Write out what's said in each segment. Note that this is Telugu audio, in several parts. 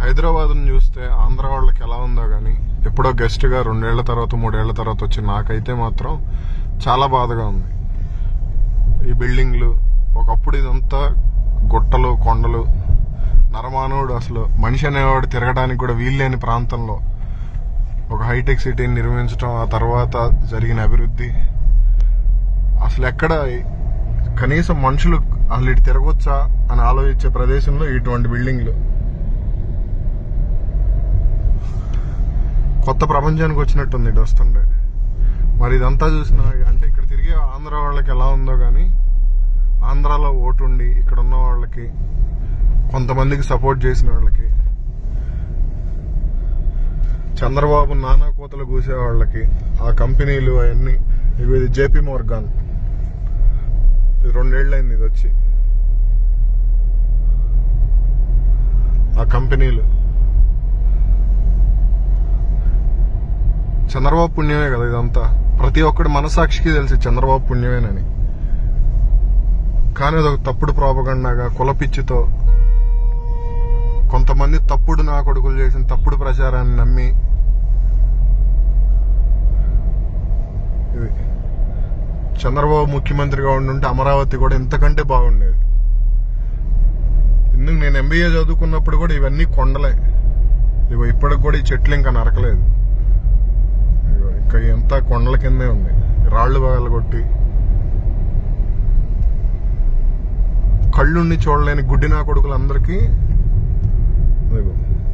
హైదరాబాద్ చూస్తే ఆంధ్ర వాళ్ళకి ఎలా ఉందో గానీ ఎప్పుడో గెస్ట్ గా రెండేళ్ల తర్వాత మూడేళ్ల తర్వాత వచ్చి నాకైతే మాత్రం చాలా బాధగా ఉంది ఈ బిల్డింగ్లు ఒకప్పుడు ఇదంతా గుట్టలు కొండలు నరమానవుడు అసలు మనిషి అనేవాడు తిరగడానికి కూడా వీల్లేని ప్రాంతంలో ఒక హైటెక్ సిటీని నిర్మించడం ఆ తర్వాత జరిగిన అభివృద్ధి అసలు ఎక్కడ కనీసం మనుషులు అసలు ఇటు తిరగొచ్చా అని ఆలోచించే ప్రదేశంలో ఇటువంటి బిల్డింగ్లు కొత్త ప్రపంచానికి వచ్చినట్టుంది ఇటు వస్తుండే మరి ఇదంతా చూసిన అంటే ఇక్కడ తిరిగే ఆంధ్ర వాళ్ళకి ఎలా ఉందో కానీ ఆంధ్రాలో ఓటు ఉండి ఇక్కడ ఉన్న వాళ్ళకి కొంతమందికి సపోర్ట్ చేసిన వాళ్ళకి చంద్రబాబు నానా కోతలు కూసే వాళ్ళకి ఆ కంపెనీలు అవన్నీ ఇవి ఇది జేపీ మోర్గాన్ ఇది రెండేళ్ళైంది ఇది వచ్చి ఆ కంపెనీలు చంద్రబాబు పుణ్యమే కదా ఇదంతా ప్రతి ఒక్కడి మనసాక్షికి తెలిసి చంద్రబాబు పుణ్యమేనని కానీ అదొక తప్పుడు ప్రాపగండాగా కులపిచ్చితో కొంతమంది తప్పుడు నా కొడుకులు చేసిన తప్పుడు ప్రచారాన్ని నమ్మి ఇది చంద్రబాబు ముఖ్యమంత్రిగా ఉండుంటే అమరావతి కూడా ఇంతకంటే బాగుండేది ఎందుకు నేను ఎంబీఏ చదువుకున్నప్పుడు కూడా ఇవన్నీ కొండలే ఇగో ఇప్పటికి కూడా ఈ చెట్లు ఇంకా నరకలేదు ఇగో ఇంకా ఎంత కొండల కిందే ఉంది రాళ్లు పగలగొట్టి కళ్ళుండి చూడలేని గుడ్డి నా కొడుకులందరికీ ఇదిగో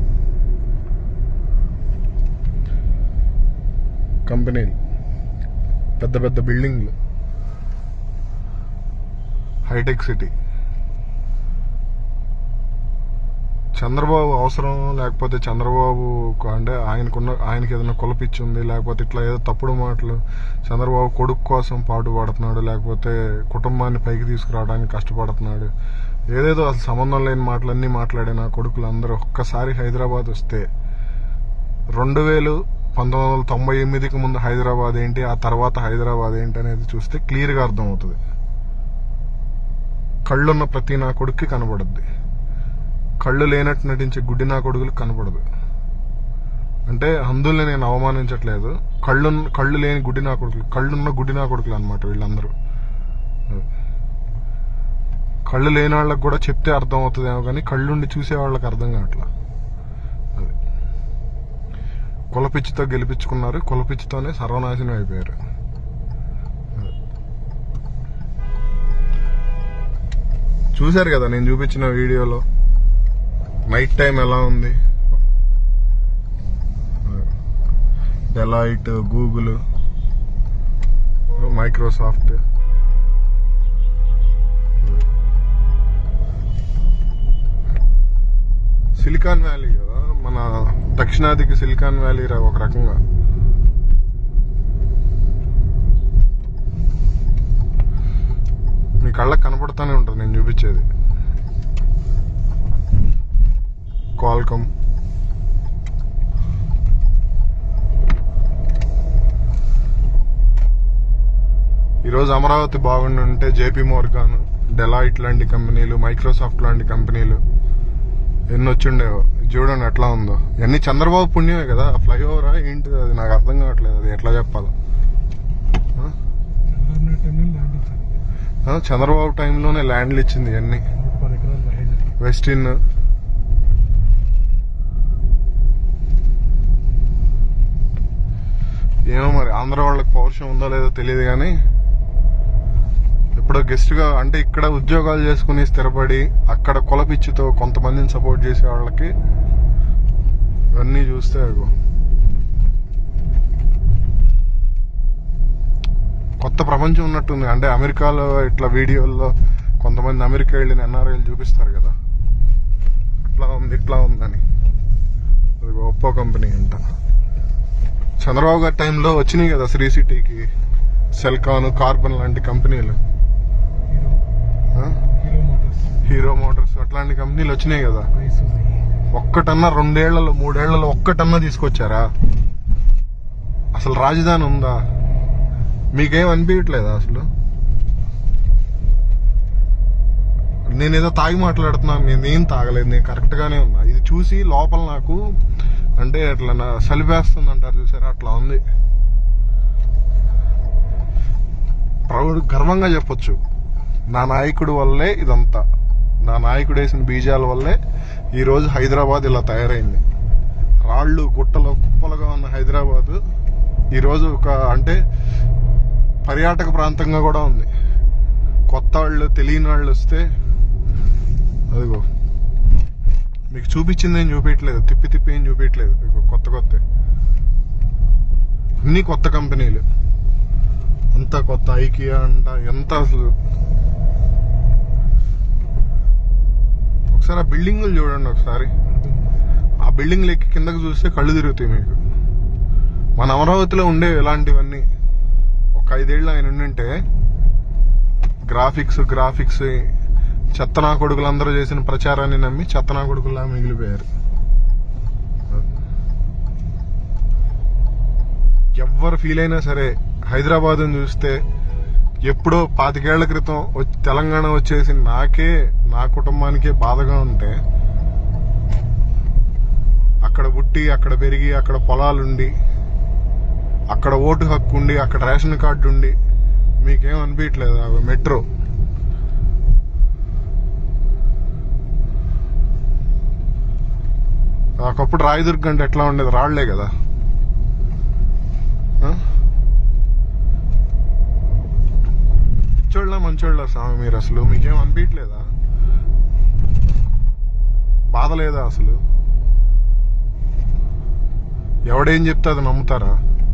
కంపెనీలు పెద్ద పెద్ద బిల్డింగ్లు హైటెక్ సిటీ చంద్రబాబు అవసరం లేకపోతే చంద్రబాబు కు- అంటే ఆయనకున్న ఆయనకి ఏదైనా కులపిచ్చి ఉంది లేకపోతే ఇట్లా ఏదో తప్పుడు మాటలు చంద్రబాబు కొడుకు కోసం పాటు పడుతున్నాడు లేకపోతే కుటుంబాన్ని పైకి తీసుకురావడానికి కష్టపడుతున్నాడు ఏదేదో అసలు సంబంధం లేని మాటలన్నీ మాట్లాడే నా కొడుకులు అందరూ ఒక్కసారి హైదరాబాద్ వస్తే రెండు వేలు పంతొమ్మిది వందల తొంభై ఎనిమిదికి ముందు హైదరాబాద్ ఏంటి ఆ తర్వాత హైదరాబాద్ ఏంటి అనేది చూస్తే క్లియర్గా అర్థమవుతుంది కళ్ళున్న ప్రతి నా కొడుక్కి కనబడుద్ది కళ్ళు లేనట్టు నటించే గుడ్డి నా కొడుకులు కనపడదు అంటే అందుల్ని నేను అవమానించట్లేదు కళ్ళు కళ్ళు లేని గుడ్డి నా కొడుకులు కళ్ళున్న గుడ్డి నా కొడుకులు అనమాట వీళ్ళందరూ కళ్ళు లేని వాళ్ళకి కూడా చెప్తే అర్థం అవుతుందేమో కానీ కళ్ళుండి చూసే వాళ్ళకి అర్థం కావట్లా అది కులపిచ్చితో గెలిపించుకున్నారు కులపిచ్చితోనే సర్వనాశనం అయిపోయారు అది. చూశారు కదా నేను చూపించిన వీడియోలో నైట్ టైం ఎలా ఉంది delight Google Microsoft Silicon Valley కదా మన దక్షిణాదికి సిలికాన్ వ్యాలీ రా ఒక రకంగా మీ కళ్ళకి కనపడుతూనే ఉంటుంది నేను చూపించేది క్వాల్కమ్ ఈరోజు అమరావతి బాగుండి ఉంటే జేపీ మోర్గాన్ డెలాయిట్ లాంటి కంపెనీలు మైక్రోసాఫ్ట్ లాంటి కంపెనీలు ఎన్ని వచ్చిండేవో చూడండి ఎట్లా ఉందో ఇవన్నీ చంద్రబాబు పుణ్యమే కదా ఫ్లైఓవరా ఏంటి అది నాకు అర్థం కావట్లేదు అది ఎట్లా చెప్పాలి ఆ? చంద్రబాబు నాయుడు టైంలో ల్యాండ్ ఇచ్చారు ఆ, చంద్రబాబు టైంలోనే ల్యాండ్లు ఇచ్చింది ఇవన్నీ నూట పది ఎకరాలు వైజాగ్ వెస్ట్ ఇన్ ఏమో మరి ఆంధ్ర వాళ్ళకి పౌరుషం ఉందో లేదో తెలియదు కానీ ఎప్పుడో గెస్ట్ గా అంటే ఇక్కడ ఉద్యోగాలు చేసుకుని స్థిరపడి అక్కడ కులపిచ్చితో కొంతమందిని సపోర్ట్ చేసే వాళ్ళకి ఇవన్నీ చూస్తే అగో. కొత్త ప్రపంచం ఉన్నట్టుంది అంటే అమెరికాలో ఇట్లా వీడియోల్లో కొంతమంది అమెరికా వెళ్ళిన ఎన్ఆర్ఐలు చూపిస్తారు కదా ఇట్లా ఉంది ఇట్లా ఉందని అది ఒప్పో కంపెనీ అంట చంద్రబాబు గారి టైంలో వచ్చినాయి కదా శ్రీ సిటీకి సెల్కాన్ కార్బన్ లాంటి కంపెనీలు హీరో ఆ? హీరో మోటార్స్ హీరో మోటార్స్ అట్లాంటి కంపెనీలు వచ్చినాయి కదా ఐసూజీ ఒక్కటన్నా రెండేళ్లలో మూడేళ్లలో ఒక్కటన్నా తీసుకొచ్చారా అసలు రాజధాని ఉందా మీకేం అనిపించట్లేదా అసలు నేనేదో తాగి మాట్లాడుతున్నాను నేనేం తాగలేదు నేను కరెక్ట్ గానే ఉన్నా ఇది చూసి లోపల నాకు అంటే అట్లా నా సలిపేస్తుంది అంటారు చూసారా అట్లా ఉంది ప్రౌడ్ గర్వంగా చెప్పొచ్చు నా నాయకుడు వల్లే ఇదంతా నా నాయకుడు వేసిన బీజాల వల్లే ఈరోజు హైదరాబాద్ ఇలా తయారైంది రాళ్ళు గుట్టలు కుప్పలుగా ఉన్న హైదరాబాద్ ఈరోజు ఒక అంటే పర్యాటక ప్రాంతంగా కూడా ఉంది కొత్త వాళ్ళు తెలియని వాళ్ళు వస్తే అదిగో మీకు చూపించింది ఏం చూపించట్లేదు తిప్పి తిప్పి ఏం చూపించట్లేదు ఇదిగో కొత్త కొత్త అన్ని కొత్త కంపెనీలు అంతా కొత్త ఐకియా అంట ఎంత అసలు ఒకసారి ఆ బిల్డింగులు చూడండి ఒకసారి ఆ బిల్డింగ్ ఎక్కి కిందకి చూస్తే కళ్ళు తిరుగుతాయి మీకు మన అమరావతిలో ఉండేవి ఇలాంటివన్నీ ఒక ఐదేళ్ళు ఆయన ఉండింటే గ్రాఫిక్స్ గ్రాఫిక్స్ చెత్తనా కొడుకులందరూ చేసిన ప్రచారాన్ని నమ్మి చెత్తనా కొడుకుల్లా మిగిలిపోయారు ఎవ్వరు ఫీల్ అయినా సరే హైదరాబాద్ చూస్తే ఎప్పుడో పాతికేళ్ల క్రితం వచ్చి- తెలంగాణ వచ్చేసి నాకే నా కుటుంబానికే బాధగా ఉంటే అక్కడ పుట్టి అక్కడ పెరిగి అక్కడ పొలాలుండి అక్కడ ఓటు హక్కు ఉండి అక్కడ రేషన్ కార్డు ఉండి మీకేం అనిపించలేదు ఆ మెట్రో ఒకప్పుడు రాయదుర్గం అంటే ఎట్లా ఉండేది రాళ్లే కదా ఆ? పిచ్చోళ్ళ మంచోళ్ళ స్వామి మీరు అసలు మీకేం అనిపించలేదా బాధ లేదా అసలు ఎవడేం చెప్తే అది నమ్ముతారా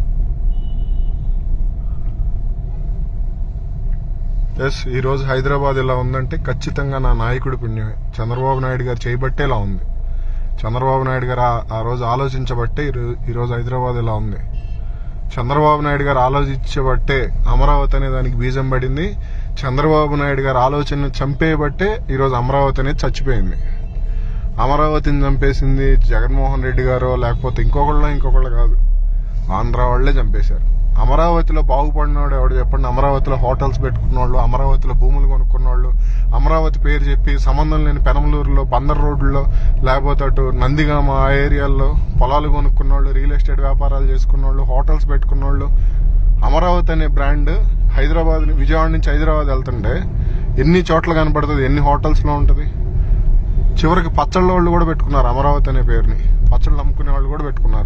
ఎస్ ఈ రోజు హైదరాబాద్ ఇలా ఉందంటే ఖచ్చితంగా నా నాయకుడి పుణ్యమే చంద్రబాబు నాయుడు గారు చేయబట్టే ఇలా ఉంది చంద్రబాబు నాయుడు గారు ఆ- ఆ రోజు ఆలోచించబట్టే ఈ రో- ఈ రోజు హైదరాబాద్ ఇలా ఉంది చంద్రబాబు నాయుడు గారు ఆలోచించబట్టే అమరావతి అనే దానికి బీజం పడింది చంద్రబాబు నాయుడు గారు ఆలోచన చంపేయబట్టే ఈరోజు అమరావతి అనేది చచ్చిపోయింది అమరావతిని చంపేసింది జగన్మోహన్ రెడ్డి గారో లేకపోతే ఇంకొకళ్ళ ఇంకొకళ్ళు కాదు ఆంధ్ర వాళ్లే చంపేశారు అమరావతిలో బాగుపడినవాడు ఎవడు చెప్పండి అమరావతిలో హోటల్స్ పెట్టుకున్న వాళ్ళు అమరావతిలో భూములు కొనుక్కున్న వాళ్ళు అమరావతి పేరు చెప్పి సంబంధం లేని పెనమలూరులో బందర్ రోడ్లలో లేకపోతే అటు నందిగామ ఆ ఏరియాల్లో పొలాలు కొనుక్కున్న వాళ్ళు రియల్ ఎస్టేట్ వ్యాపారాలు చేసుకున్న వాళ్ళు హోటల్స్ పెట్టుకున్న వాళ్ళు అమరావతి అనే బ్రాండ్ హైదరాబాద్ విజయవాడ నుంచి హైదరాబాద్ వెళ్తుంటే ఎన్ని చోట్ల కనపడుతుంది ఎన్ని హోటల్స్ లో ఉంటది చివరికి పచ్చళ్ళ వాళ్ళు కూడా పెట్టుకున్నారు అమరావతి అనే పేరుని పచ్చళ్ళు అమ్ముకునే వాళ్ళు కూడా పెట్టుకున్నారు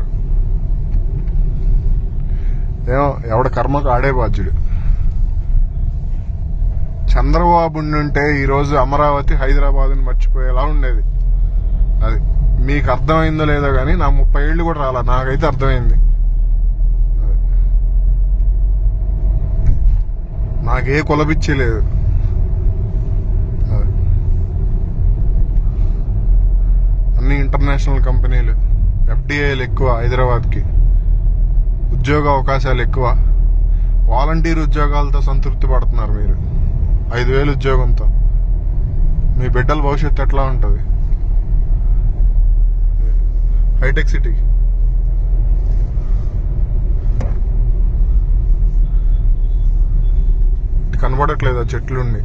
ఏమో ఎవడ కర్మకు ఆడే బాధ్యుడు చంద్రబాబు ఉంటే ఈ రోజు అమరావతి హైదరాబాద్ మర్చిపోయేలా ఉండేది అది మీకు అర్థమైందో లేదో కానీ నా ముప్పై ఏళ్ళు కూడా రాలా నాకైతే అర్థమైంది అది. నాకే కులపిచ్చి లేదు అది. అన్ని ఇంటర్నేషనల్ కంపెనీలు ఎఫ్డిఐలు ఎక్కువ హైదరాబాద్కి ఉద్యోగ అవకాశాలు ఎక్కువ వాలంటీర్ ఉద్యోగాలతో సంతృప్తి పడుతున్నారు మీరు ఐదు వేలు ఉద్యోగంతో మీ బిడ్డల భవిష్యత్తు ఎట్లా ఉంటుంది హైటెక్ సిటీ ఇటు కనబడట్లేదు ఆ చెట్లుండి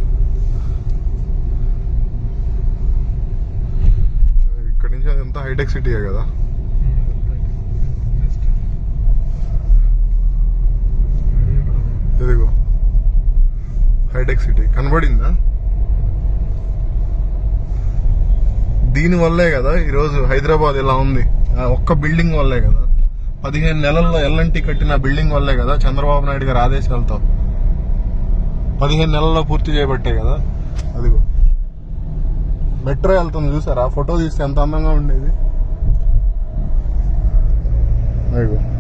ఇక్కడ నుంచి అదంతా హైటెక్ సిటీయే కదా ఇదిగో హైటెక్ సిటీ కనబడిందా దీని వల్లే కదా ఈరోజు హైదరాబాద్ ఇలా ఉంది ఆ ఒక్క బిల్డింగ్ వల్లే కదా పదిహేను నెలల్లో ఎల్ఎన్టీ కట్టిన బిల్డింగ్ వల్లే కదా చంద్రబాబు నాయుడు గారి ఆదేశాలతో పదిహేను నెలల్లో పూర్తి చేయబట్టే కదా అదిగో మెట్రో వెళ్తుంది చూసారా ఫోటో తీస్తే ఎంత అందంగా ఉండేది అదిగో